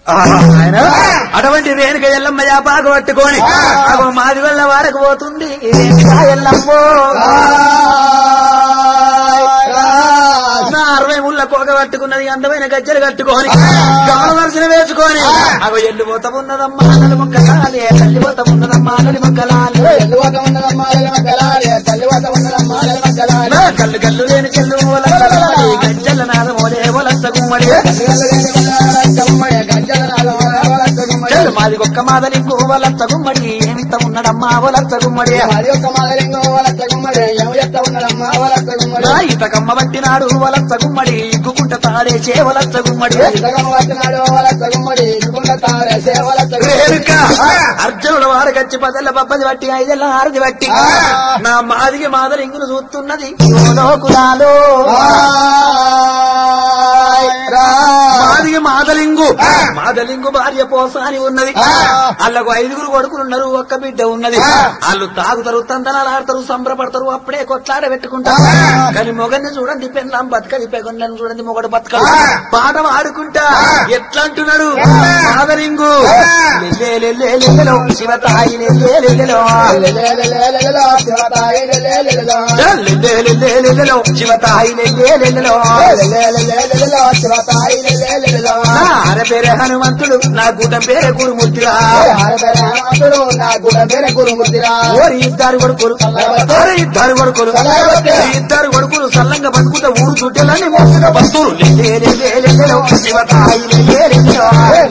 ఆయన అటువంటి రేణుక ఎల్లమ్మ యాపాకు పట్టుకొని అగో మాది వల్ల వారకు పోతుంది రేణుక ఎల్లమ్మో నా అరవై ముళ్ళ కోక కట్టుకున్నది అందమైన గజ్జలు కట్టుకొని గమన వరుసన వేసుకొని అగో ఎల్లు పోత ఉన్నదమ్మా నలు మొక్కలాలి తల్లి పోత ఉన్నదమ్మా నలి మొక్కలాలి నా కళ్ళు కళ్ళు లేని చెల్లు ఓలక్కలాలి గజ్జల నాదమోలే ఓలస్త గుమ్మడి చెల్లు మాది ఒక్క మాదలింగు ఓలస్త గుమ్మడి ఏమిత ఉన్నదమ్మా ఓలస్త గుమ్మడి నా ఇతకమ్మ పట్టినాడు వలస గుమ్మడి ఇగ్గుకుంట తాడేసే వలస గుమ్మడి రేణుక అర్జునుడు వారకచ్చి పదెల్ల పబ్బది బట్టి ఐదెల్ల ఆరది బట్టి నా మాదిగి మాదలింగును చూస్తున్నది యోలో కులాలో మాదిగి మాదలింగు మాదలింగు భార్య పోసాని ఉన్నది వాళ్ళకు ఐదుగురు కొడుకులున్నారు ఒక్క బిడ్డ ఉన్నది వాళ్ళు తాగుతారు తందనాలు ఆడతారు సంబరపడతారు అప్పుడే కొట్లాడ పెట్టుకుంటారు కానీ మొగన్ని చూడండి పెన్నాం బతకది పెగొండని చూడండి మొగడు బతకడు పాట పాడుకుంటా ఎట్లా అంటున్నాడు మాదలింగు లెల్లే లెల్లే లెల్లెలో శివతాయి లెల్లే లెల్లెలో లెల్లే లెల్లే లెల్లెలో శివతాయి లెల్లే లెల్లెలో నా అర పేరే హనుమంతుడు నా గుట పేరే గురుమూర్తిరా ఓరి ఇద్దరు కొడుకులు ఓరి ఇద్దరు కొడుకులు ఈ ఇద్దరు కొడుకులు సల్లంగా బతుకుతా ఊరు చుట్టెలని మోసుగా బంతులు లెల్లే లెల్లే లెల్లెలో శివతాయి లెల్లే లెల్లెలో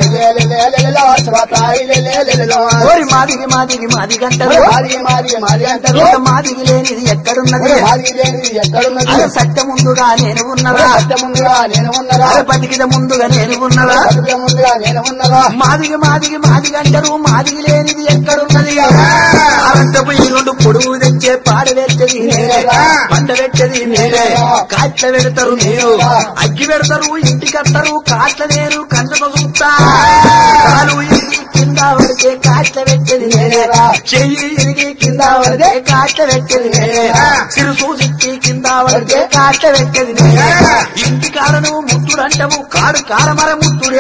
ఓరి మాదిగి మాదిగి మాది గంటలు ఇంత మాదిగి లేనిది ఎక్కడున్నది అరే సత్య ముందుగా నేను ఉన్నదా అరే బతికిద ముందుగా నేను ఉన్నదా మాదిగి మాదిగి మాదిగి అంటారు మాదిగి లేనిది ఎక్కడున్నది అనంతపు ఈ రెండు పొడుగు తెచ్చే పాడ పెట్టేది నేనే పంట పెట్టేది నేనే కాట్ల పెడతారు మీరు అగ్గి పెడతారు ఇంటికి వస్తారు కాట్ల నేను కన్నుతో చూస్తా కాలు ఇరిగి కింద పడితే కాట్ల పెట్టేది నేనే చెయ్యి ఇరిగి కింద పడితే కాట్ల పెట్టేది నేనే సిరుసు సిక్కి కింద పడితే కాట్ల పెట్టేది నేనే ఇంటి కాడను ముట్టుడు అంటవు కాడు కారమర ముట్టుడే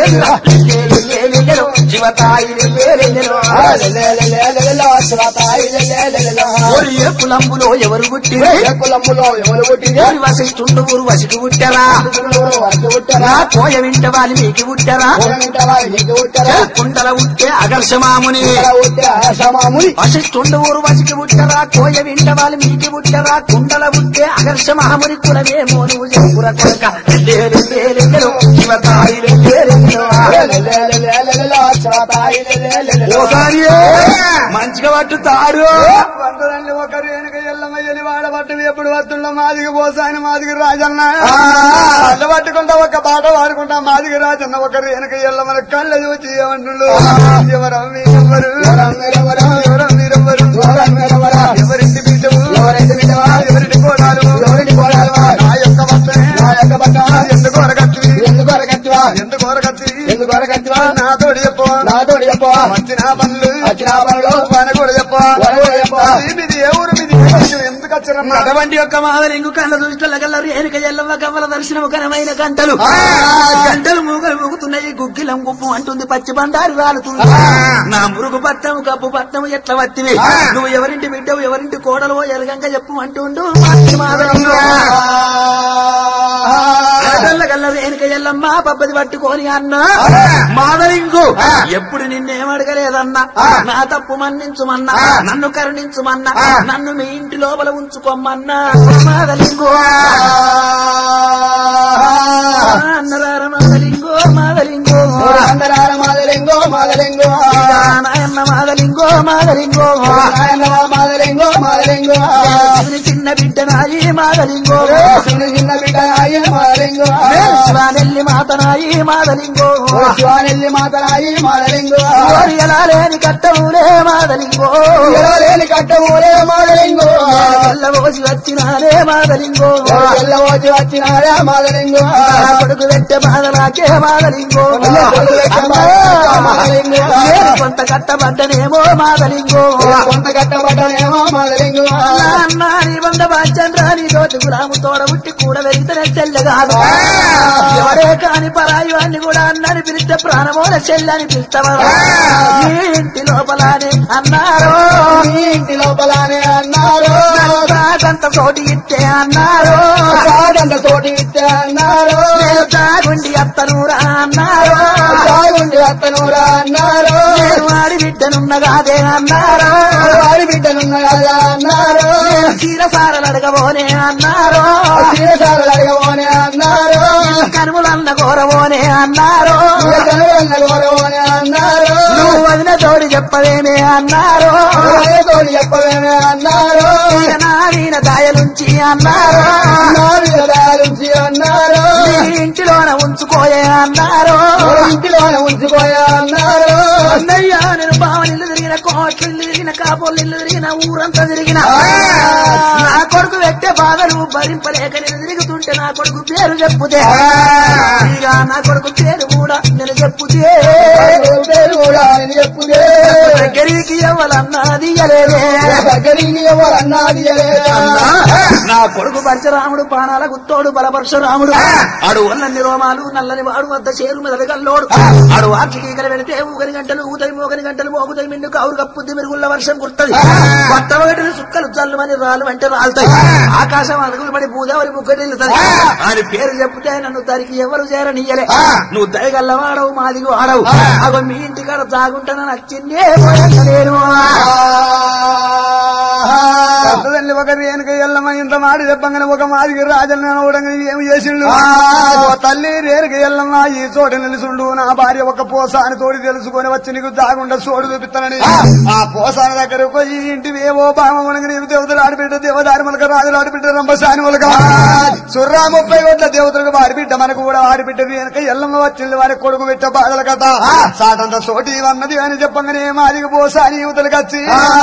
శివతాయి ఓరి ఏ కులంబులో ఎవరు పుట్టి కులములో ఎవరు పుట్టింది ఓరి వసిష్ఠుండు ఊరు వసికి పుట్టారా పుట్టారా నా కోయ వింట వాలి మీకు పుట్టారా నీకు పుట్టారా కుండల ఉట్టే అగర్షమాముని పుట్టే ఆశామాముని వశిష్ఠుండు ఊరు వసికి పుట్టరా కోయ వింట వాలి మీకు పుట్టరా కుండల ఉట్టే అగర్ష మహాముని కులవేమో నువ్వు చెప్పుర కొడక లే లే లే లే లే శివతాయి లే లే లే లే. ఓసారి మంచిగా పట్టు తాడు వందరండి ఒకరు వెనుక ఎల్లమ్మ ఎలి వాడబట్టు ఎప్పుడు వస్తుండ మాదిగి పోసాని మాదిగి రాజన్న అల్ల పట్టుకుంటా ఒక పాట పాడుకుంటా మాదిగి రాజన్న ఒకరు వెనుక ఎల్లమ్మని కళ్ళ చూచి ఏమంటుండు ఎవరం మీరెవ్వరు ఎవరం మీరెవ్వరు ఎవరింటి బిడ్డవు ఎవరింటి కోడాలు నా యొక్క భర్త ఎందుకు అరగత్తి ఎందుకు అరగత్తి ఎందుకు అరగత్తివా? నాతోడి చెప్పు నాతోటి చెప్పు వచ్చిన పనులు వచ్చిన పనులు మన కూడా చెప్పు మన కూడా చెప్పు. మీది ఏ ఊరు మీది ఏ దేశం? ఎందుకు వచ్చిరమ్మా అటువంటి యొక్క మాదలింగు కళ్ళ దృష్టిల కల్లరు ఏనుక ఎల్లమ్మ కవ్వల దర్శనము కనమైన గంటలు గంటలు మూగలు మూగుతున్నాయి గుగ్గిలం గుప్పు అంటుంది పచ్చి బండారు రాలుతుంది నా మురుగు పట్టము కప్పు పట్టము ఎట్లా వత్తివి నువ్వు ఎవరింటి బిడ్డవు ఎవరింటి కోడలు ఎరగంగా చెప్పు అంటుండు మాది మాదలింగు కళ్ళ కల్లరు ఏనుక ఎల్లమ్మ పబ్బది పట్టుకొని అన్నా మాదలింగు ఎప్పుడు నిన్నేం అడగలేదన్నా నా తప్పు మన్నించుమన్నా నన్ను కరుణించుమన్నా నన్ను మీ ఇంటి లోపల ఉంచుకోమన్నా మాదలింగు అన్నదార మాదలింగు మాదలింగు అందరాల మాదలింగో మాదలింగో నాయన్న మాదలింగో మాదలింగో నాయనవా మాదలింగో మాదలింగో చిన్న చిన్న బిడ్డ నాయి మాదలింగో చిన్న చిన్న బిడ్డ నాయ మాదలింగో శివానెల్లి మాతనాయి మాదలింగో శివానెల్లి మాతనాయి మాదలింగో ఎలా లేని కట్టవులే మాదలింగో లేని కట్టమూలే మాదలింగో తెల్లబోసి వచ్చినారే మాదలింగో తెల్లవోచి వచ్చినారా మాదలింగో నా కొడుకు పెట్టే బాధలాకే మాదలింగో మాదలింగో నేను కొంత కట్టబడ్డనేమో మాదలింగో కొంత కట్టబడ్డనేమో మాదలింగో నాన్న నీ వంద బాచన్ రాని తోటి గులాము తోడ ఉట్టి కూడా వెళ్తేనే చెల్లె కాదు ఎవరే కాని పరాయి వాడిని కూడా అన్నని పిలిస్తే ప్రాణమోల చెల్లని పిలుస్తావా నీ ఇంటి లోపలానే అన్నారు నీ ఇంటి లోపలనే అన్నారు తాగంత తోటి ఇస్తే అన్నారు కాదంత తోటి ఇస్తే అన్నారు నేను తాగుండి అత్తనూరా అన్నారు సాగుండి అత్తనూరా అన్నారు నేను వాడి బిడ్డనున్నగాదే అన్నారు వాడి బిడ్డనున్న కదా అన్నారు నేను చీరసారలు అడగబోనే అన్నారు చీరసాలు అడగబోనే అన్నారు కనుమలన్న కోరబోనే అన్నారు కనుగొన్న గౌరవనే అన్నారు నువ్వు వదిన తోడి చెప్పవేమే అన్నారు తోడి చెప్పవేమే అన్నారు ఇక నా వీణ దాయలుంచి అన్నారు నా విరదాలుంచి అన్నారు నీ ఇంటిలోన ఉంచుకోయే అన్నారు ఇంటిలోనే ఉంచుకోయా అన్నారు అన్నయ్య నేను బావనిల్లు తిరిగిన కోట్లు ఇల్లు తిరిగిన కాపోళ్ళు ఇల్లు తిరిగిన ఊరంతా తిరిగిన నా కొడుకు పెట్టే బాధలు భరింపలేక నేను తిరుగుతుంటే నా కొడుకు పేరు చెప్పుతే ఇక నా కొడుకు పేరు కూడా నేను చెప్పుతే పేరు కూడా ఆయన చెప్పుదే దగ్గరికి ఎవరన్నది ఇయ్యలేదే దగ్గరికి ఎవరన్నది నా కొడుకు పరశురాముడు పానాల గుత్తోడు బలపరశురాముడు ఆడు ఒళ్ళన్ని రోమాలు నల్లని వాడు వద్ద చేరు మెదడు గల్లోడు ఆడు వార్షికీకలు పెడితే ఊగని గంటలు ఊతని మోగని గంటలు మోగుతాయి మిండు కౌరు కప్పుద్ది మెరుగుళ్ళ వర్షం కుర్తది కొత్త ఒకటి సుక్కలు చల్లుమని రాళ్ళు అంటే రాలుతాయి ఆకాశం అడుగులు పడి పూజావరి ముగ్గటి నిలుతుంది అని పేరు చెప్తే నన్ను దానికి ఎవరు చేరనియ్యలే నువ్వు దయగల్లవాడవు మాదిగి వాడవు అగో మీ ఇంటికాడ తాగుంటానని నచ్చిందే పోయాక నేను పెద్దదండి ఒక రేణుక ఎల్లమ్మ ఇంత మాట చెప్పంగానే ఒక మాదికి రాజన్న అవడంగా ఏమి చేసిండు ఓ తల్లి రేణుక ఎల్లమ్మ ఈ చోట నిలుసుండు నా భార్య ఒక పోసాని తోడి తెలుసుకొని వచ్చి నీకు దాగుండా చోటు చూపిస్తానని ఆ పోసాన దగ్గర పోయి ఇంటి ఏవో బామనగా నీకు దేవతలు ఆడిబిడ్డ దేవదారి మొలక రాజులు ఆడిబిడ్డ రంభసాని మొలక సుర్రా ముప్పై కోట్ల దేవతలకు ఆడిబిడ్డ మనకు కూడా ఆడిబిడ్డ రేణుక ఎల్లమ్మ వచ్చింది వారి కొడుకు పెట్ట బాధల కథ సాటంత చోటి అన్నది అని చెప్పంగానే మాదికి పోసాని యువతలకు వచ్చి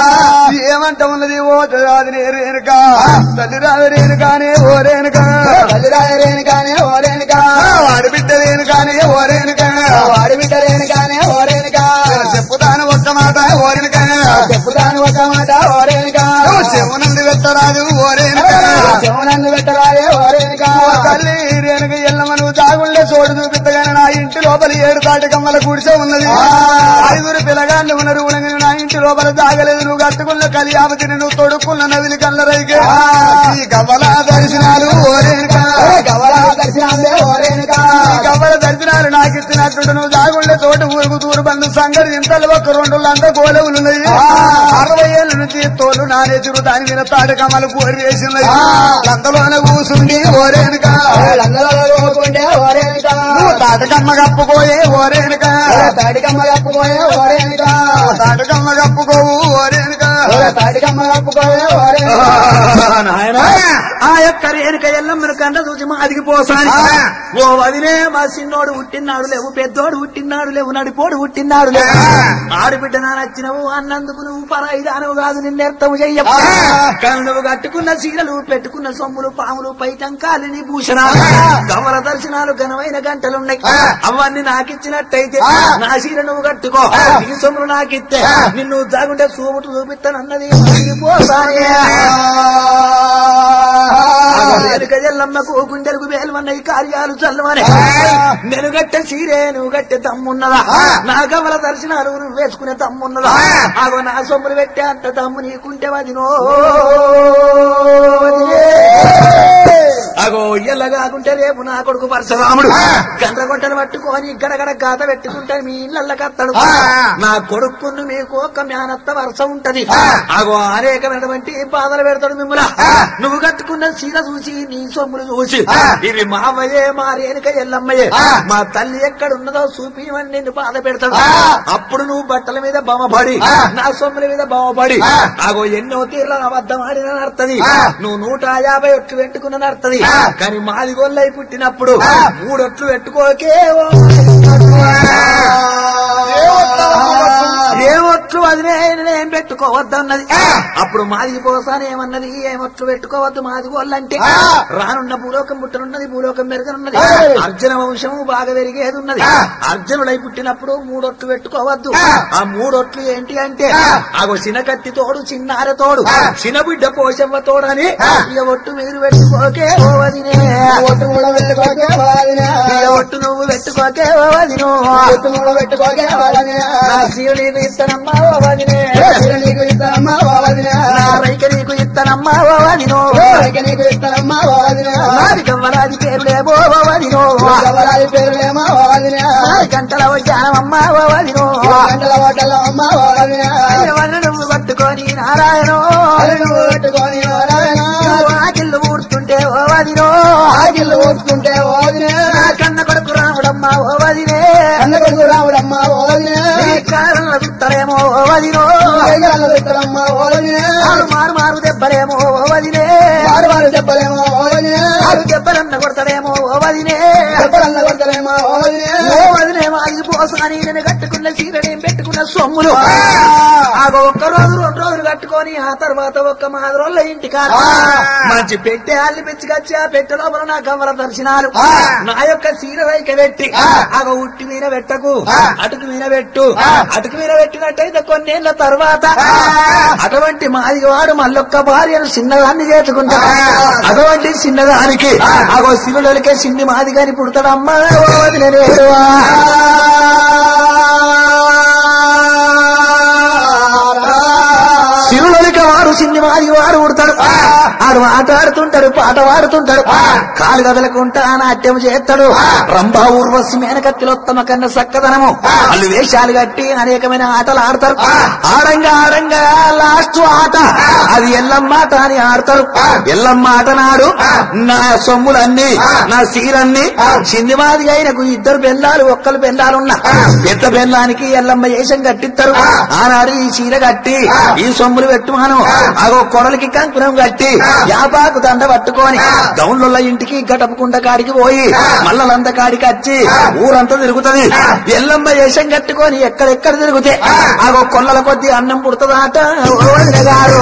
ఏమంట ఉన్నది ఓ రాజునే రేణుక తల్లి రాజు రేణుకానే ఓ రేణుక తల్లిరాయరేని కానీ ఓరేనికా వాడి బిడ్డ రేణుకానే ఓ రేణుక వాడి బిడ్డలేని కానీ ఓరేనికా చెప్పుతాను ఒక్క మాట ఓ రేణుక చెప్పుతాను ఒక మాట ఓరేనికా చెవునంది పెట్టరాజు ఓ రేణుక చెవునన్ను పెట్టరాయే ఓరేనికా ఓ తల్లి రేణుక ఎల్లమ్మ నువ్వు దాగుండే చోటు చూపిద్దగానే నా ఇంటి లోపల ఏడు తాటి కమ్మల గుడిసె ఉన్నది ఐదుగురు పిల్లగాళ్ళు ఉన్నారు ఉనగని నా ఇంటి లోపల దాగలేదు నువ్వు కట్టుకున్న కలియాపతిని నువ్వు తొడుక్కున్న నవిలి కళ్ళరైకే ఈ కవ్వల దర్శనాలు ఓ రేణుక గవరా దర్శనాలే ఓరేనికా కవ్వల దర్శనాలు నాకు ఇచ్చినట్టు నువ్వు దాగుండే చోటు ఊరుకు తూరు బంధు సంగతి ఇంతలో ఒక రెండు అంతా గోలవులు ఉన్నాయి అరవై ఏళ్ళ నుంచి తోలు నానేచురు దాని మీద తాటి కమ్మలు పోరి వేసినాయి అంతలోనే కూసుండి ఓరేనుక వాళ్ళందరూ కోరుకుంటే ఓరేనికా నువ్వు తాటకమ్మ కప్పుకోయే ఓరేనుక తాటికమ్మ కప్పుకోయే ఓరేనికా తాటకమ్మ కప్పుకోవు ఓరేనుక తాటికమ్మ కప్పుకోయే ఓరేనికా నాయనా ఆ యొక్క రేణుక ఎల్లమ్మను కంట చూసి మా అదిగిపోసాని ఓ వదిలే మా చిన్నోడు పుట్టినాడు లేవు పెద్దోడు పుట్టినాడు లేవు నడిపోడు పుట్టినాడు లేవు ఆడబిడ్డ నా నచ్చినవు అన్నందుకు నువ్వు పరాయి దానవు కాదు నిన్నెర్థము చెయ్య కానీ నువ్వు కట్టుకున్న చీరలు పెట్టుకున్న సొమ్ములు పాములు పైటంకాలు నీ భూషణాలు కమల దర్శనాలు ఘనమైన గంటలున్నాయి అవన్నీ నాకిచ్చినట్టయితే నా చీర నువ్వు కట్టుకో నీ సొమ్ములు నాకిస్తే నిన్ను జాగుంటే చూపుటు చూపిస్తానన్నది అదిగిపోసానే వెనుక ఎల్లమ్మకు గుండెలకు వేలువన్న ఈ కార్యాలు చల్లమని నేను గట్టె సీరే నువ్వు గట్టె తమ్మున్నదా నా గమల దర్శనాలు నువ్వు వేసుకునే తమ్మున్నదా అగో నా సొమ్ములు పెట్టే అంత తమ్ము నీకుంటే వదినో వదినే. అగో ఇయ్యల కాకుంటే రేపు నా కొడుకు పరశురాముడు గంట గొట్టలు పట్టుకొని గడగడ గాత పెట్టుకుంటే మీ ఇళ్ళ కత్తడు నా కొడుకును మీకు ఒక మేనత్త వరుస ఉంటది అగో అనేకమైనటువంటి బాధలు పెడతాడు మిమ్మల్ని నువ్వు కట్టుకున్న చీర చూసి నీ సొమ్ములు చూసి ఇవి మావయ్యే మా రేణుక ఎల్లమ్మయ్యే మా తల్లి ఎక్కడున్నదో చూపిమని నిన్ను బాధ పెడతాడు అప్పుడు నువ్వు బట్టల మీద బొమ్మపడి నా సొమ్ముల మీద బొమ్మపడి అగో ఎన్నో తీర్ల అబద్ధం ఆడిన నడుతుంది నువ్వు నూట యాభై ఒట్లు పెట్టుకున్న నడుతుంది కానీ మాది గొల్లై పుట్టినప్పుడు మూడొట్లు పెట్టుకోకే ఓ ఏ ఒక్క ఒట్లు వదిలే నేనేం పెట్టుకోవద్దన్నది అప్పుడు మాదిగి పోసాను ఏమన్నది ఏం ఒట్లు పెట్టుకోవద్దు మాదిగి వాళ్ళంటే రానున్న భూలోకం పుట్టనున్నది భూలోకం పెరగనున్నది అర్జున వంశము బాగా పెరిగేది ఉన్నది అర్జునుడై పుట్టినప్పుడు మూడొట్లు పెట్టుకోవద్దు ఆ మూడొట్లు ఏంటి అంటే అగో చినకత్తి తోడు చిన్నార తోడు చిన్న బిడ్డ పోషమ్మ తోడని ఇక ఒట్టు మీరు పెట్టుకోకే ఓ వదినే ఒట్టు కూడా పెట్టుకోకే వాదినా. ఇక ఒట్టు నువ్వు పెట్టుకోకే ఓ వదిను ఒట్టు కూడా పెట్టుకోకే వాదినా. నా శివుడికి ఇత్తనమ్మా ఓ వదినే శివుడు నీకు ఇస్తానమ్మా వాదినా. నా రైక నీకు ఇత్తనమ్మా ఓ వదిను ఇక నీకు ఇస్తానమ్మా వాదినా. నాది గవ్వరాది పేరులేమో ఓ వదిను ఎవరాది పేరులేమా వాదినా. నాది గంటల వడ్డానమమ్మా ఓ వదిను గంటల ఓటల అమ్మా వాదినా. అయ్య వదిన నువ్వు పట్టుకొని నారాయణో అది నువ్వు పెట్టుకొని వారాయనా. నువ్వు ఆకిళ్ళు ఊడుతుంటే ఓ వదినో ఆకిళ్ళు ఊరుకుంటే వాదినా. నా కన్న కొడుకు రాముడమ్మా ఓ వదినే అన్న కొడుకు రాముడమ్మా వాదినా. నీ కారణంలో చుట్టలేమో ఓ వదినో వేగరాలు పెట్టడమ్మా వాదినా. మారు మారు మారు దెబ్బలేమో ఓ వదినే వారు వారు చెప్పలేమో వాదినా. మారు దెబ్బలన్న కొడతాడేమో ఓ వదినే చెప్పలన్న కొడతలేమో వాదినా. ఓ వదినే మాది పోసాని నేను కట్టుకున్న చీరనేం పెట్టుకున్న సొమ్ములు ఆగో ఒక్క రోజు రెండు రోజులు కట్టుకొని ఆ తర్వాత ఒక్క మాది రోజుల ఇంటికాడ మంచి పెట్టే అల్లి పిచ్చికొచ్చి ఆ పెట్టె లోపల నా కమల దర్శనాలు నా యొక్క చీర రైక పెట్టి ఆగో ఉట్టి మీద పెట్టకు అటుకు మీద పెట్టు అటుకు మీద పెట్టినట్టయితే కొన్నేళ్ల తర్వాత అటువంటి మాది వాడు మళ్ళొక్క భార్యను చిన్నదాన్ని చేసుకుంటా అటువంటి చిన్నదానికి ఆగో శివులకే చిన్ని మాది గాని పుడతాడమ్మా ఓ వదిలేరువా శివులక వారు చిన్ని మాది వారు ఉడతాడు ఆడు ఆటాడుతుంటాడు పాట పాడుతుంటాడు కాలు కదలకుంటా నాట్యం చేస్తాడు రంభా ఊర్వశి మేనకత్తిలోత్తమ కన్న చక్కదనము వాళ్ళు వేషాలు కట్టి అనేకమైన ఆటలు ఆడతారు ఆడంగా ఆడంగా లాస్ట్ ఆట అది ఎల్లమ్మ ఆట అని ఆడతారు ఎల్లమ్మ ఆట నాడు నా సొమ్ములన్నీ నా సీరన్ని చిన్ని మాది అయినకు ఇద్దరు బెల్లాలు ఒక్కరు బెల్లాలున్నా పెద్ద బెల్లానికి ఎల్లమ్మ వేషం కట్టిస్తారు ఆనాడు ఈ చీర కట్టి ఈ సొమ్ములు పెట్టుమాను అగో కొడలికి కంకుణం కట్టి యాపాకు దండ పట్టుకొని గౌన్ల ఇంటికి గటపకుండ కాడికి పోయి మల్లలంత కాడికి వచ్చి ఊరంతా తిరుగుతది ఎల్లమ్మ వేషం కట్టుకొని ఎక్కడెక్కడ తిరుగుతే అగో కొల్లల కొద్ది అన్నం పుడుతుందాట ఓ వదిన గారు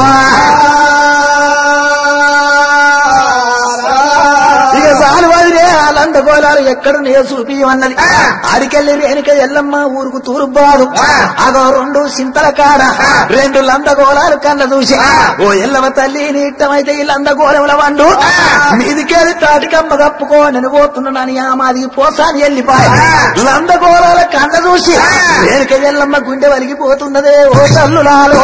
ఇక సాలు వదిలే వాళ్ళంత గోళాలు ఎక్కడ నే చూపి అన్నది ఆడికెళ్ళి రేణుక ఎల్లమ్మ ఊరుకు తూరుబాదు అగో రెండు సింతల కాడ రెండు లంద గోళాలు కళ్ళ చూసి ఓ ఎల్లవ తల్లి నీ ఇట్టమైతే ఈ లంద గోళముల వండు మీదికెళ్ళి తాటికమ్మ కప్పుకో నేను పోతున్నానని ఆ మాది పోసాని వెళ్ళిపోయి లంద గోళాల కళ్ళ చూసి రేణుక ఎల్లమ్మ గుండె వలిగిపోతున్నదే ఓ తల్లులాలో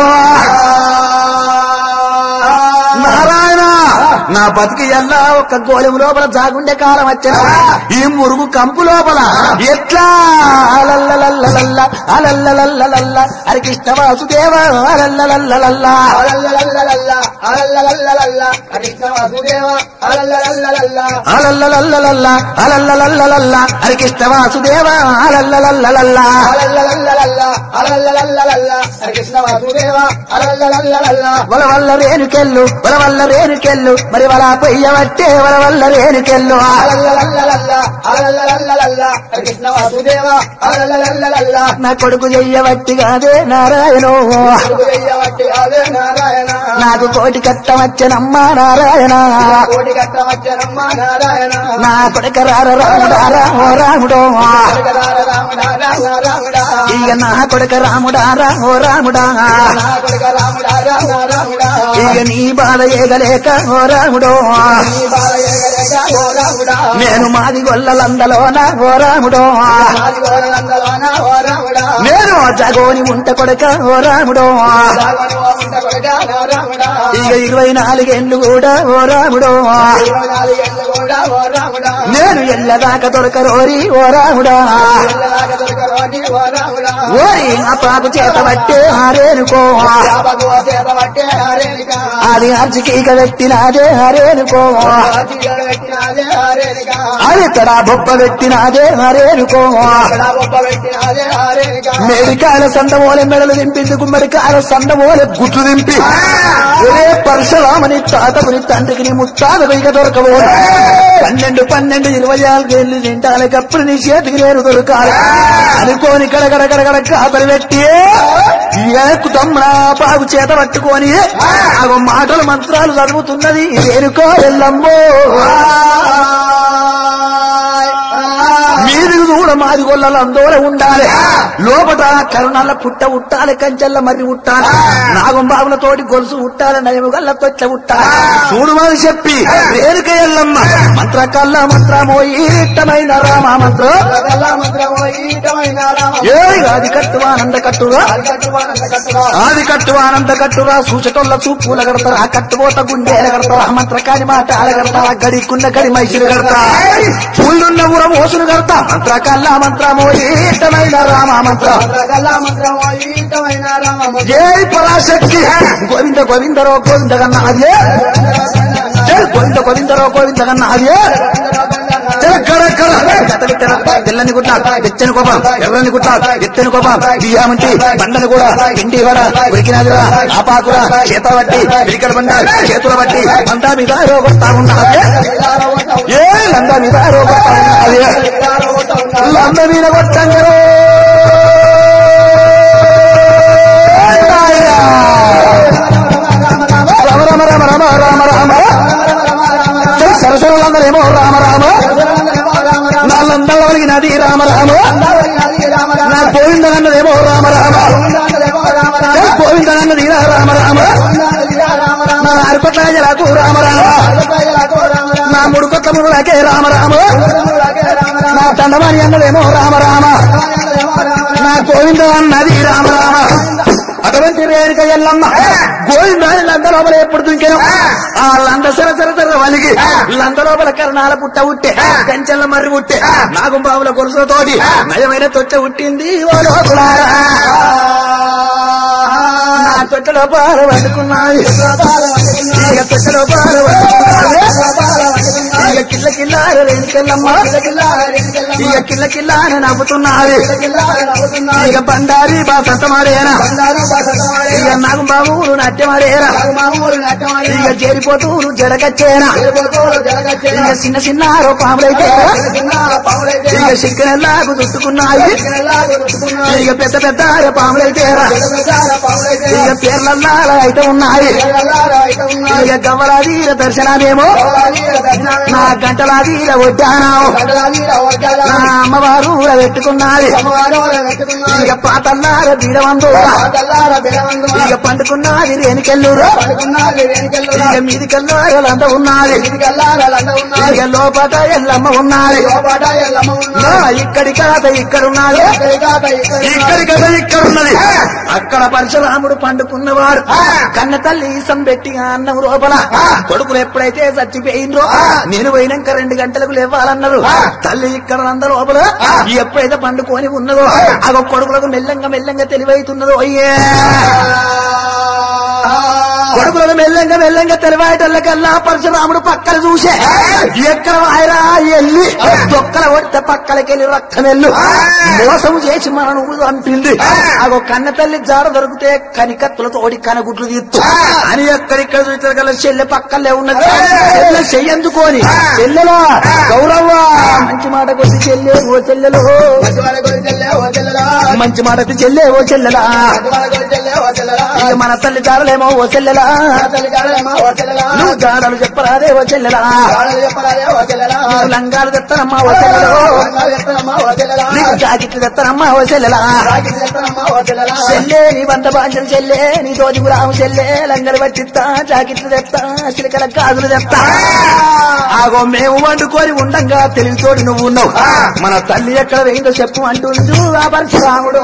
నారాయణ నా బతికి ఎల్లా ఒక్క గోళం లోపల జాగుండే కాలం వచ్చిన ఈ మురుగు కంపు లోపల ఎట్లా అలల్లలల్లలల్ల అలల్లలల్లలల్ల హరి కృష్ణ వాసుదేవ అలల్లలల్లలల్ల అలల్లలల్లలల్ల, అలల్లలల్లలల్ల, కృష్ణ వాసుదేవ, అలల్లలల్లలల్ల, అలల్లలల్లలల్ల అలల్లలల్లలల్ల హరి కృష్ణ వాసుదేవ అలల్లలల్లలల్ల అలల్లలల్లలల్ల, అలల్లలల్లలల్ల, కృష్ణ వాసుదేవ, అలల్లలల్లలల్ల. వల వల్ల రేణుకెళ్ళు వల వల్ల రేణుకెళ్ళు మరి వల పొయ్యవట్టే వల వల్ల రేణుకెళ్ళు అలల్లలల్లలల్ల, అలల్లలల్లలల్ల, కృష్ణ వాసుదేవ, అలల్లలల్లలల్ల. నా కొడుకు చెయ్యవట్టి కాదే నారాయణో వెయ్యవట్టి అదే నారాయణ నాకు కోటి కట్టవచ్చనమ్మా నారాయణ కోటి కట్టవచ్చనమ్మ నారాయణ నా కొడుక రార రాముడారా ఓ రాముడో కొడుకరార రాముడా రామ రాముడా ఇక నా కొడుక రాముడారా ఓ రాముడా నా కొడుక రాముడా రామ రాముడా ఇక నీ బాధ ఏగలేక ఓ రాముడో నీ బాలయ్యగలేక ఓ రాముడా నేను మాది గొల్లలందలోన ఓ రాముడో నాది గోరలందలోన ఓ రాముడా నేను జగోని ఉంట కొడుక ఓ రాముడో రాఘవని ఓ ముంట కొడుక ఓ రాముడా ఇక ఇరవై నాలుగేళ్లు కూడా ఓ రాముడో ఇరవై నాలుగేళ్ళు కూడా ఓ రాముడా నేను ఎల్లదాకా దొరకరోరి ఓ రాముడా ఎల్లలాగ దొరకరోని ఓ రాముడా ఓరి ఆ పాపు చేత పట్టే హరేనుకో యాభగు ఓ చేత పట్టే హరేనిక అది అర్చికీక పెట్టినాదే హరేనుకో ఆచిగడ పెట్టినాదే రేణుక అది తడా బొప్ప పెట్టినాదే హరేనుకో ఇక్కడ ఒప్ప పెట్టినాదే రేణుక మేడికాయల సండమోలే మెడలు దింపింది గుమ్మడికాయల సండమోలే గుట్లు దింపి ఒరే పరశురామని తాతకుని తండ్రికి నీ ముత్తాతకు ఇక దొరకవు పన్నెండు పన్నెండు ఇరవై నాలుగేళ్ళు నింటాలకప్పుడు నీ చేతికి నేను దొరకాలి అనుకోని కడగడ కడగడ కాపరి పెట్టి ఏకు తమ్ముడా బాగు చేత పట్టుకొని ఆ మాటలు మంత్రాలు చదువుతున్నది ఏరుకో ఎల్లమ్మో మీదికి చూడ మాది గొల్లలు అందోర ఉండాలి లోపట కరుణాల పుట్ట ఉట్టాలి కంచెల్ల మర్రి ఉట్టాలి నాగం బాబుల తోటి గొలుసు ఉట్టాలి నయము గల్ల తొట్ల ఉట్టాలి చూడు మాది చెప్పి రేణుక ఎల్లమ్మ మంత్ర కల్ల మంత్రమో ఈటమైన రామ మంత్రం కల్లా మంత్రమో ఈటమైన రామ ఏ ఆది కట్టువానంద కట్టుగా ఆది కట్టువానంద కట్టురా సూచకొల్ల చూపుల కడతారా కట్టుబోత గుండెల కడతారా మంత్ర కాని మాట అలగడతారా గడికున్న గడి మైసులు కడతా పుల్లున్న ఉరం ఓసులు కడతా మంత్ర కల్లా మంత్రమో ఈటమైన రామ మంత్రం కల్లా మంత్రమో ఈటమైన రామ ఏ పరాశక్తి గోవింద గోవిందరో గోవింద కన్నా అదే జై గోవింద గోవిందరో గోవింద కన్నా అదే జై గర గర గత విత్తన తెల్లని గుట్ట తెచ్చని కోపం ఎర్రని గుట్ట ఎత్తని కోపం బియ్యామంటి బండను కూడా పిండి కూడా ఉరికినాదిరా ఆపాకురా చేత బట్టి పిరికల బండ చేతుల బట్టి అంతా మీద రోగొస్తా ఉన్నది ఏ లంద మీద రోగొస్తా ఉన్నది లంద మీద కొట్టంగరో రామ రామ రామ రామ రామ రామ సరసరులందరేమో రామ రామ నాళ్ళందరికి నది రామ రామ నా గోవిందనన్నదేమో రామ రామ గోవిందనన్నది రామ రామ నా అరుపట్ల జలకు రామ రామ నా ముడుకొట్ల మురులకే రామ రామ నా దండమని అన్నదేమో రామ రామ నా గోవింద అన్నది రామ రామ అటువంటి రేణుక ఎల్లమ్మ గోవింద లంద లోపల ఎప్పుడు దుంకెను ఆ లంద సర సర సర వలిగి లంద లోపల కరణాల పుట్ట ఉట్టే కంచెల మర్రి ఉట్టే నాగుంబావుల గొలుసులతోటి నయమైన తొట్ట ఉట్టింది ఓ లోకులారా నా తొట్టలో పాలు పట్టుకున్నాయి ఇక తొట్టలో పాలు పట్టుకున్నాయి ఇక కిల్ల కిల్లార రేణుకెళ్ళమ్మ ఇక కిల్ల కిల్లార నవ్వుతున్నది ఇక బండారి బాసంత మారేనా ఇక నాగుంబాబు నాట్యమారేరా ఇక చేరిపోతూ జడకచ్చేనా ఇక చిన్న చిన్న పాములైతే ఇక సిక్కనెల్లాగు చుట్టుకున్నాయి ఇక పెద్ద పెద్ద పాములైతేరా ఇక పేర్లల్లా అయితే ఉన్నాయి ఇక గవ్వలాదీర దర్శనమేమో నా గంటలాదీర వడ్డానావు నా అమ్మవారు పెట్టుకున్నది ఇక పాతల్లార బీడవందు ఇక పండుకున్నది రేణుకెళ్ళూరు ఇక మీది కల్లారంతా ఉన్నది ఇక లోపట ఎల్లమ్మ ఉన్నది నా ఇక్కడి కథ ఇక్కడ ఉన్నది ఇక్కడి కథ ఇక్కడ ఉన్నది అక్కడ పరశురాముడు పండుకున్నవాడు కన్న తల్లి ఈసం పెట్టి అన్నం లోపల కొడుకులు ఎప్పుడైతే చచ్చిపోయిండ్రో నేను పోయినాక రెండు గంటలకు లేవాలన్నారు తల్లి ఇక్కడ అంద లోపల ఎప్పుడైతే పండుకొని ఉన్నదో అగో కొడుకులకు మెల్లంగా మెల్లంగా తెలివైతున్నదో అయ్యే కొడుకులను మెల్లంగా మెల్లంగా తెలివాయటల్లకల్లా పరశురాముడు పక్కన చూసే ఎక్కడ వాయరా ఎల్లి దొక్కల కొడితే పక్కలకెళ్ళి రక్తమెల్లు మోసం చేసి మన నువ్వు అంపింది అగో కన్న తల్లి జాడ దొరికితే కనికత్తులతోడి కనగుడ్లు తీస్తూ అని ఎక్కడిక్కడ చూసిన కల్లా చెల్లె పక్కలే ఉన్నది చెల్లె చెయ్యందుకోని చెల్లెలా గౌరవ్వ మంచి మాట కొద్ది చెల్లె ఓ చెల్లెలో మంచి మాట చెల్లె ఓ చెల్లెలా ఇక మన తల్లి జాడలేమో ఓ చెల్లెలా నువ్వు జాడలు చెప్పరాదే ఓ చెల్లెలా నువ్వు లంగాలు తెస్తానమ్మా ఓ చెల్లెలో నీకు జాకెట్లు తెస్తానమ్మా ఓ చెల్లెలా చెల్లే నీ వంద బాంజలు చెల్లే నీ దోజుకు రాము చెల్లే లంగలు పట్టిస్తా జాకెట్లు తెస్తా చిలకల గాజులు తెస్తా ఆగో మేము వండుకొని ఉండంగా తెలివితోటి నువ్వు ఉన్నావు మన తల్లి ఎక్కడ వేయిందో చెప్పు అంటుండు ఆ పరశురాముడు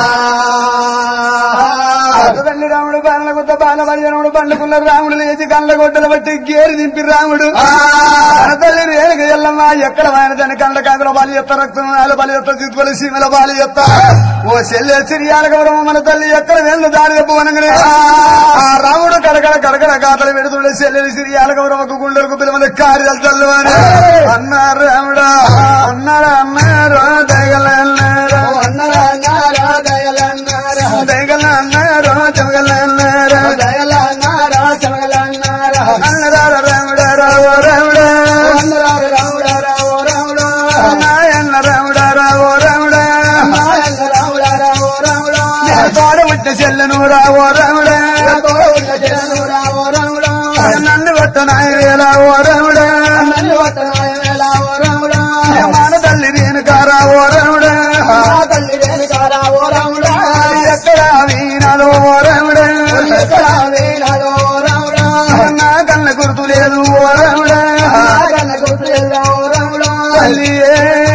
తల్లి రాముడు బాణల కొత్త బాణ రాముడు పండుకున్న రాముడు లేచి కళ్ళ గొడ్డలు బట్టి గేరి దింపి రాముడు తన తల్లి రేణుక ఎల్లమ్మ ఎక్కడ ఆయన దాని కండ కాంగల బాలి ఎత్త రక్తం నాల బాలి ఎత్త చిత్తుల సీమల బాలి ఎత్త ఓ చెల్లె సిరియాల గౌరవం మన తల్లి ఎక్కడ వేళ్ళు దారి చెప్పవనగానే ఆ రాముడు కడకడ కడకడ కాతలు పెడుతుండే చెల్లెలు సిరియాల గౌరవకు గుండెలకు పిలవని కార్యాలు చల్లవని అన్నారు రాముడా అన్నారా అన్నారు దగలన్నారు అన్నరా అన్నారా దయలన్నారా దగలన్నారు జగలన్నారు దయలన్నారా చెమగలన్నారా అన్నరా రాముడా రావు రాముడా అన్నరా రాముడా రావు రాముడా నాయన్న రాముడా రావు రాముడా నాయన రాముడా రావు రాముడా తోడ పుట్టిన చెల్లెను రావు రాముడా తోడ ఉన్న జనను రావు రాముడా నన్ను కొట్ట నాయవేలా ఓ రాముడా నన్ను వట్టనాయ వేళ ఓ రాముడా మన తల్లి నేను కారావో రాముడా నా తల్లి రేణుకా రావు రాముడా ఎక్కడ వీణాలో ఓ రాముడా ఎక్కడ వేణాలో రాముడా నా కన్న గుర్తు లేదు ఓ రాముడా నా కన్న గుర్తులేదా ఓ రాముడా తల్లియే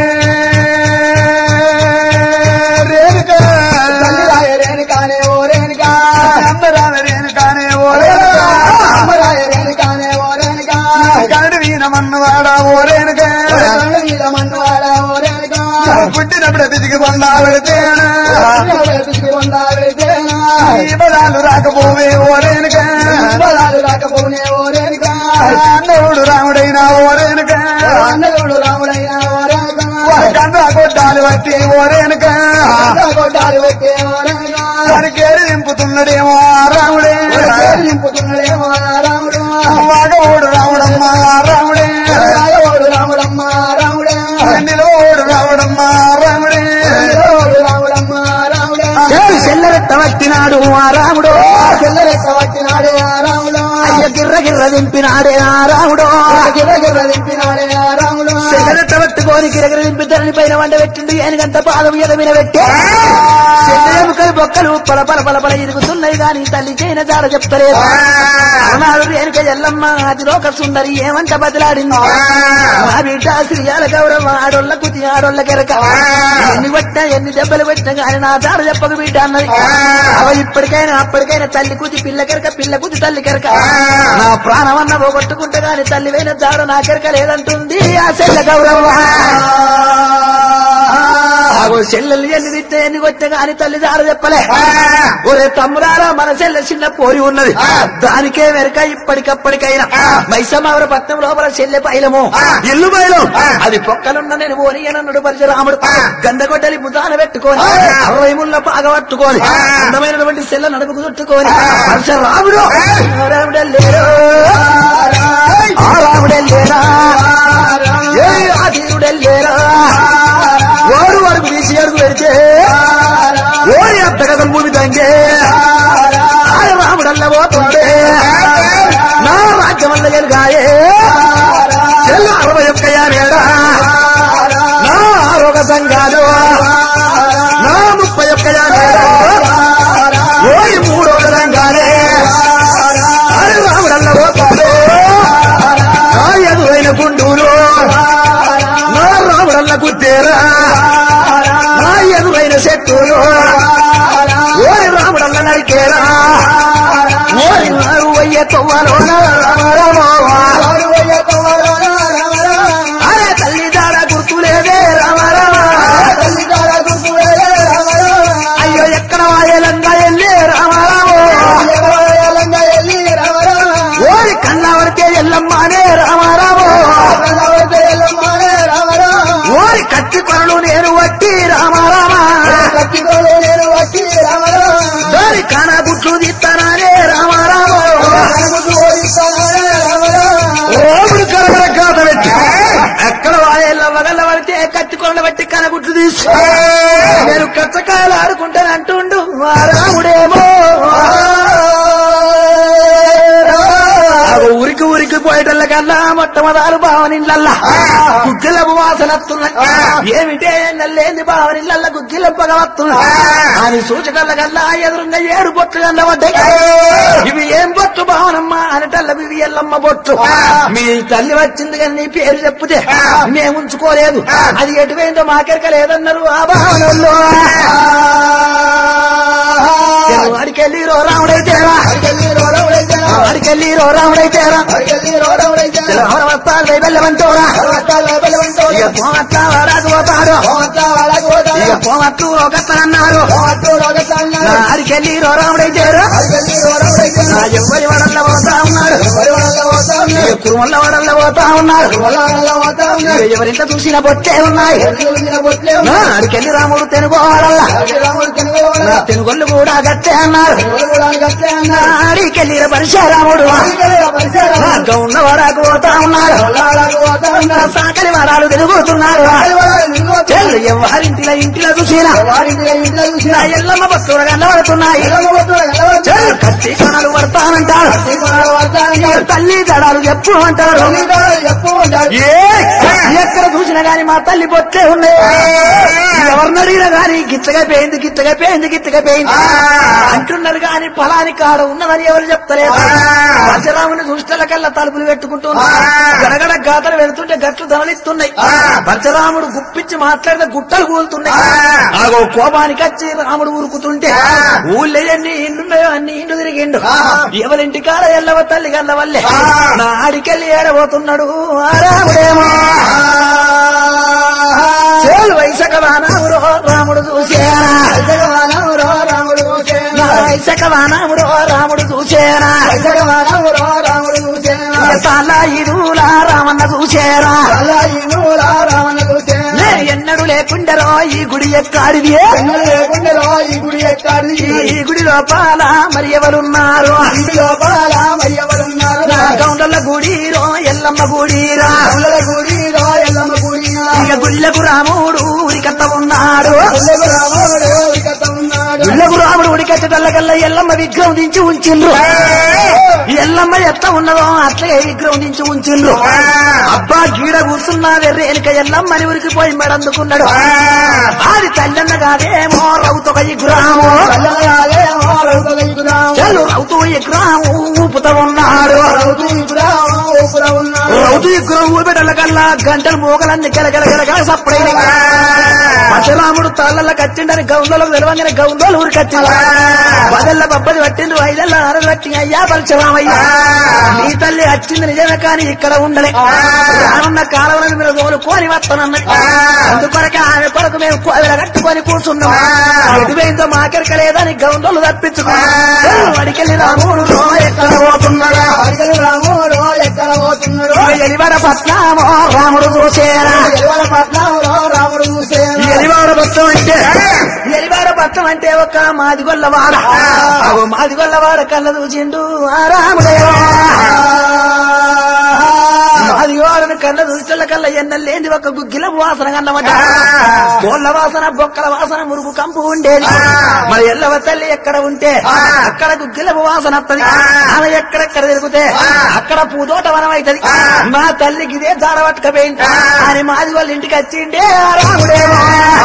రేణుకా తల్లి రాయ రేణుకానే ఓ రేణుకా అమ్మరామ రేణుకానే ఓ రేణుకా అమ్మరాయ రేణుకానే ఓ రేణుకా కరడు వీణమన్నవాడా ఓ రేణుకా కళ్ళు మీద మన్నవాడా ఓ రేణుకా పుట్టినప్పుడు తిరిగి పొందా పెడితేనా పిసికి ఉందా వెళితేనా ఈ బలాలు రాకపోవే ఓ రేణుకా బలాలు రాకపోనే ఓ రేణుకా అన్నవుడు రాముడైనా ఓ రేణుకా అన్నగుడు రాముడైనా ఓ రేణుకా కంద కొట్టాలు బట్టి ఓ రేణుకా కొట్టాలు పెట్టే ఓ రేణుకా దానికేరి దింపుతున్నడేమో ఆ రాముడే నింపుతున్నాడేమో ఆ రాముడు మగవుడు రాముడమ్మ ఆ రాముడే రాయవాడు రాముడమ్మ రాముడే నిలవోడు రాముడమ్మ ఆ రాముడే రాయవాడు రాముడమ్మ రాముడే చెల్లరెట్ట పట్టినాడు ఆ రాముడు చెల్లరెక్క పట్టినాడే ఆ రాముడు అయ్య గిర్ర గిర్ర దింపినాడే ఆ రాముడు గిర్ర గిర్ర దింపినాడే ఆ రాముడు చెల్లరెట్ట పట్టుకొని గిరగిర దింపి ధరణి పైన వండ పెట్టిండు ఏనుగంత పాదం ఎద మీద పెట్టి చెల్లెముకలు బొక్కలు పల పల పల పల ఇరుగుతున్నాయి గాని తల్లి చేయన జాడ చెప్తలేదు అన్నాడు రేణుక ఎల్లమ్మ అది లోక సుందరి ఏమంట బదిలాడింది మా బిడ్డ శ్రీయాల గౌరవ ఆడోళ్ళ కుతి ఆడోళ్ళ కెరక ఎన్ని పట్టినా ఎన్ని దెబ్బలు పెట్టినా గాని నా జాడ చెప్పక బిడ్డ అన్నది అవ ఇప్పటికైనా అప్పటికైనా తల్లి కుతి పిల్ల కెరక పిల్ల కుతి తల్లి కెరక నా ప్రాణమన్న పోగొట్టుకుంటే గాని తల్లి పోయిన జాడ నా కెరక లేదంటుంది ఆ చెల్ల గౌరవ ఆగో చెల్లెలు ఎన్ని తిట్టే ఎన్ని కొట్టే గాని తల్లి జాడ చెప్పలే ఒరే తమ్ముడారా మన చెల్లె చిన్న పోరి ఉన్నది దానికే వెనక ఇప్పటికప్పటికైనా మైసమావర పట్నం లోపల చెల్లె పైలము ఇల్లు బయలు అది పొక్కలున్న నేను పోని అన్నాడు పరశురాముడు గందగొడ్డలి బుధాన పెట్టుకొని అరవై ముళ్ళ పాగ పట్టుకొని అందమైనటువంటి చెల్ల నడుపుకు చుట్టుకొని పరశురాముడు ఆ రాముడే లేరు ఆ రాముడే లేరా ఏ ఆదియుడే లేరా ఓరు వరకు తీసి అడుగు పెడితే ఓరి అత్తగదం భూమి తంగే ఆయన రాముడల్ల పోతుండే నా రాజ్యం వల్ల ఎలుగాయే చెల్లు అరవై ఒక్క యానేడా నా ఆరోగ్య సంఘాలు నా ముప్పై ఒక్క యానేడా ఓరి మూడో రంగానే ఆయన రాముడల్ల పోతాడు నా ఎదురైన గుండూరు నా రాముడల్ల గుద్దేరా నా ఎదురైన చెట్టులు ఓరి రాముడల్ల నరికేరా ఓరి నారు అయ్యే తొవ్వలోన రామరామోవా. అరే తల్లి దాడ గుర్తులేదే రామరామ అయ్యో ఎక్కడ వాయలంగా ఎల్లే రామరామో ఓరి కన్నవరికే ఎల్లమ్మానే రామరామో ఓరి కత్తి కొనలు నేను వట్టి రామరామ దాని కాన గుట్లు తీస్తానానే రామరామో ఓముడు కరగర కాత పెట్టి ఎక్కడ వాయల్లో వగల్ల పడితే కత్తి కొనలు బట్టి కనగుట్లు తీసి నేను కచ్చకాయలు ఆడుకుంటాను అంటుండు ఆ రాముడేమో అగో ఉరికి ఉరికి పోయేటల్ల కల్లా మొట్టమొదలు భావనిళ్ళల్లా గుగ్గిలపు వాసన వస్తున్నాయి ఏమిటే నల్లేంది భావనిళ్ళల్లా గుగ్గిల పొగ వస్తున్నాయి అని సూచకల్ల కల్లా ఎదురుగా ఏడు బొట్లు కన్నబడ్డాయి ఇవి ఏం బొట్టు భావనమ్మ అనటల్ల ఇవి ఎల్లమ్మ బొట్టు మీ తల్లి వచ్చింది కానీ నీ పేరు చెప్పుతే మేము ఉంచుకోలేదు అది ఎటువైందో మాకెరక లేదన్నారు ఆ భావనల్లో అడికెళ్ళి రో రాముడైతేరా అడికెళ్ళి రో రాముడైతేరా వస్తాడు వెళ్ళమంటోరా ఇక కోమట్ల వరకు పోతాడు ఇక కోమట్లు ఒకత్తనన్నారు నా ఆడికెళ్ళి రోరాముడైతేరు నా ఎవ్వరి వడల్ల పోతా ఉన్నాడు ఇక కురుమల్ల వడల్ల పోతా ఉన్నాడు ఇక ఎవరింత చూసిన బొట్టే ఉన్నాయి నా ఆడికెళ్ళి రాముడు తెనుగోడల్లా నా తెనుగొల్లు కూడా గట్టే అన్నారు నా ఆడికెళ్ళి పరిశరాముడు నా గౌన్న వరకు పోతా ఉన్నాడు నా సాకలి వరాలు తిరుగుతున్నారు చెల్లు ఎవరింటిలో ఇంటిలో చూసిన నా ఎల్లమ్మ భక్తులు కనబడుతున్నాయి చెల్లు కత్తి కొనలు పడతానంటారు తల్లి దడాలు ఎప్పుడు అంటారు ఏ ఎక్కడ చూసినా గాని మా తల్లి బొట్టే ఉన్నాయి ఎవరిని అడిగినా గాని గిచ్చగా పోయింది గిచ్చగా పోయింది గిచ్చగా పోయింది అంటున్నారు గాని ఫలాని కాడ ఉన్నదని ఎవరు చెప్తలేదు పరశురాముని చూస్తల కల్లా తలుపులు పెట్టుకుంటున్నారు గడగడ గాతలు వెళ్తుంటే గట్లు ధనలిస్తున్నాయి పరశురాముడు గుప్పించి మాట్లాడితే గుట్టలు కూలుతున్నాయి ఆగో కోపానికి వచ్చి రాముడు ఊరుకుతుంటే ఊళ్ళో ఎన్ని ఇండున్నాయో అన్ని ఇండు తిరిగిండు ఎవరింటి కాడ ఎల్లవ తల్లి గల్ల వల్లే నా ఆడికెళ్ళి ఏడబోతున్నాడు ఆ రాముడేమో చేలు వైసక వానామురో రాముడు చూసేనా నా వైసక వానామురో రాముడు చూసేనా సాలా ఇరులా రామన్న చూసేరా నే ఎన్నడు లేకుండరో ఈ గుడి ఎక్కాడిది ఈ గుడి ఎక్కడిది ఈ గుడి లోపాల మరి ఎవరున్నారు లోపల మరి ఎవరున్నారు నా గౌండల గుడిరో ఎల్లమ్మ గుడిరా రాముల గుడి రా ఎల్లమ్మ గుడి ఇక గుళ్ళకు రాముడు ఉరికత్త ఉన్నాడు రాముడు ఇకత ఉన్నాడు గుళ్ళకు రాముడు ఉడికట్టటల్లకల్లా ఎల్లమ్మ విగ్రహం దించి ఉంచిండ్రు ఎల్లమ్మ ఎట్ట ఉన్నదో అట్లే విగ్రహం దించి ఉంచిండ్రు అబ్బా గీడ కూర్చున్నా వెర్రేనిక ఎల్లమ్మని ఉరికిపోయి మెడందుకున్నాడు అది తల్లన్న కాదేమో రౌతొక విగ్రహము కళ్ళగాలే రౌతుల ఇగురాము చల్లు రౌతు విగ్రహము ఊపుతా ఉన్నాడు రౌతు ఇగురాము ఊపుర ఉన్నాడు రౌతు విగ్రహం ఊపెటల్లకల్లా గంటలు మోగలన్నీ గలగలగలగల సప్పుడైన పరశురాముడు తాళ్ళ కచ్చిండని గౌందలకు తెలవంగానే గౌందోలు ఊరికి వచ్చింది పదెల్ల బబ్బది పట్టిండు ఐదెల్ల అరలు పట్టి అయ్యా పరశురామయ్యా నీ తల్లి వచ్చింది నిజమే కానీ ఇక్కడ ఉండలే రానున్న కాలంలో మీరు తోలుకొని వస్తానన్నది అందుకొరకే ఆమె కొరకు మేము కోవిల కట్టుకొని కూర్చున్నాం ఎటువైందో మాకెరక లేదని గౌండోలు తప్పించుకున్నాం అడికెళ్ళి రాముడు రో ఎక్కడ పోతున్నాడా అడిగలు రాముడు ఎక్కడ పోతున్నాడు ఎలివడ పట్నామో రాముడు చూసేరా ఎలువల పట్నంలో రాముడు చూసేను ఎలివాడ పట్టం అంటే ఎలివాడ పట్టం అంటే ఒక మాదిగొల్ల వాడ అవు మాదిగొల్ల వాడ కళ్ళ చూసిండు ఆ రాముడేవో మాదిగోడను కళ్ళ చూసిన కళ్ళ ఎన్నెల్లేంది ఒక గుగ్గిల వాసన కన్నమాట కోళ్ళ వాసన బొక్కల వాసన మురుగు కంపు ఉండేది మన ఎల్లవ తల్లి ఎక్కడ ఉంటే అక్కడ గుగ్గిల వాసన వస్తది ఆమె ఎక్కడెక్కడ తిరిగితే అక్కడ పూదోట వనం అవుతుంది మా తల్లికి ఇదే జార పట్టుకపోయింది అని మాది వాళ్ళ ఇంటికి వచ్చిండే ఆ రాముడేమో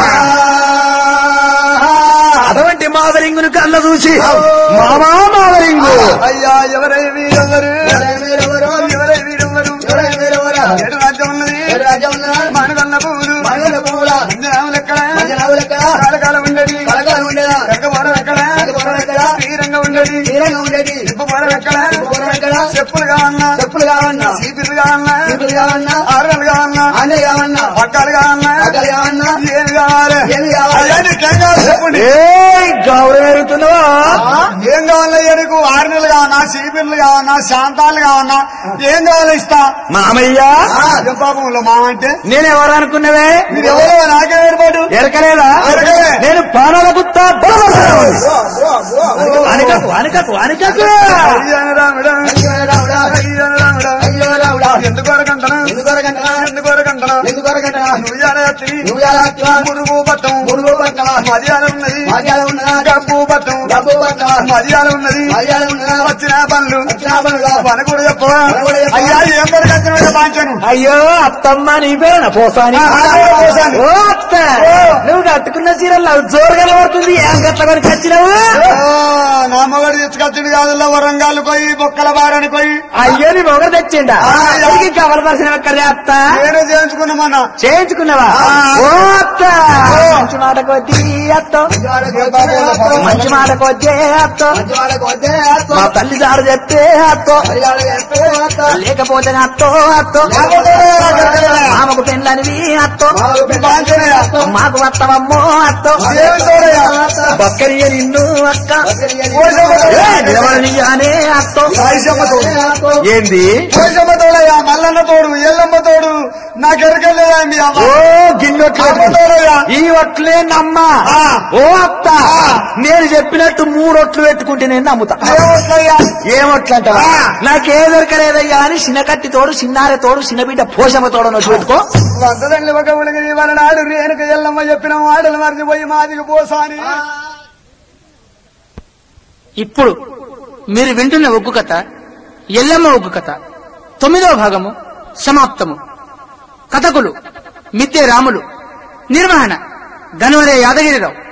అటువంటి మాదరింగును కళ్ళ చూసి మామా మాదరింగు అయ్యా ఎవరై వీరెవరు వీరెవరు? ఎవరై వీరెవరు ఎవరై వీరెవరు? ఏడు రాజ్యం ఉన్నది ఏడు రాజ్యం ఉన్నదా? మానగొన్న పూలు మగల పువ్వుల మంజనాములు ఎక్కడ మంజనాములు ఎక్కడ? కాలకాలం ఉండేది కలకాలం ఉండేదా? కనకవరం ఎక్కడ కనకవరం ఎక్కడ? శ్రీరంగం ఉండేది తీరంగా ఉండేది ఇప్పవరం ఎక్కడ ఇప్పవరం ఎక్కడ? చెప్పులు కావన్నా చెప్పులు కావన్నా చీపిర్లు కావన్నా చీపులు కావన్నా ఆరులు కావన్నా అన్నయ్య కావన్నా పక్కాలు కావన్నా పక్కలు కావన్నా ఏమి కావాలి ఏమి కావాలి? అయ్యా నీకేం కావాలి చెప్పండి గౌరవం ఎరుగుతున్నావా ఏం కావాలయ్యా నీకు ఆరు నెలలు కావన్నా చీపిర్లు కావన్నా శాంతాలు కావన్నా ఏం కావాలో ఇస్తా మామయ్య ఏం పాపంలో మామ అంటే నేనెవరు అనుకున్నవే మీరు ఎవరో నాకే ఏర్పాటు ఎరకలేదా ఎరకలే. నేను పానాల గుత్త అనకకు అనకకు అనకకు అయ్యా రాముడా అయ్యో రాముడా అయ్యా రాముడా అయ్యో రాముడా ఎందుకు వరకంటనా ఎందుకు వరకంటనా? ఎందుకు వరకంటనా ఎందుకు వరకంటనా? నువ్వు జాగ్రత్త నువ్వు ఎలా వస్తావా? మురుగు పట్టం మురుగు పట్టణమా? మర్యాద ఉన్నది మర్యాద ఉన్నదా? గబ్బు పట్టం డబ్బు పట్టణమా? మర్యాద ఉన్నది మర్యాద ఉన్నదా? వచ్చిన పనులు వచ్చిన పనులు. పని కూడా చెప్పవా పని కూడా చెప్పవా? అయ్యా ఏం పని కట్టిన బాంచాను అయ్యో అత్తమ్మ నీ పేరు పోసాని ఆ, నా పేరు పోసాని. ఓ అత్త నువ్వు కట్టుకున్న చీరలు జోరు కనబడుతుంది ఏం గట్ల కొరికి వచ్చినావు నా మగడు తెచ్చుకొచ్చింది కాదు వరంగాలు పోయి బొక్కల బారని పోయి అయ్యో నీ మొగరు తెచ్చిండా ఆ, నీకు కవల దర్శనం ఎక్కడ అత్త నేను చేయించుకున్నామన్నా చేయించుకున్నావా ఆ. ఓ అత్త మంచి మాట కొద్ది అత్త మంచి మాట కొద్దే అత్త మా తల్లి దారు చెప్తే అత్తో లేకపోతే అత్తో అత్తో ఆమెకు పెళ్ళ దానివి అత్తో బాంచనయ్య మాకు వత్తవమ్మో అత్తో దేవుని తోడయ్య బక్కరియ నిన్ను అక్క పోషమ్మ ఏ, తోడయ్య నిలబడనియ్యానే అత్తో సాయిశమ్మ తోడు ఏంది పోషమ్మ తోడయ్య మల్లన్న తోడు ఎల్లమ్మ తోడు నాకెరకలేదా మీ అమ్మ ఓ గిన్నొట్లు అమ్మ తోడయ్య ఈ ఒట్లే నమ్మా ఆ. ఓ అత్త నేను చెప్పినట్టు మూడు ఒట్లు పెట్టుకుంటే నేను నమ్ముతా ఏమొస్తాయ్యా ఏమొట్లు అంటావా ఆ. నాకే దొరకలేదయ్యా అని చిన్నకట్టి తోడు చిన్నారె తోడు చిన్నబిడ్డ పోషమ్మ తోడు నొట్టు పెట్టుకో వందదండ్రి ఒక ఉలిగి మన నాడు రేణుక ఎల్లమ్మ చెప్పిన మాటలు మర్చిపోయి మాదికి పోసాని ఇప్పుడు మీరు వింటున్న ఒగ్గు కథ ఎల్లమ్మ ఒగ్గు కథ తొమ్మిదవ భాగము సమాప్తము కథకులు మిద్దె రాములు నిర్వహణ గనువరే యాదగిరిరావు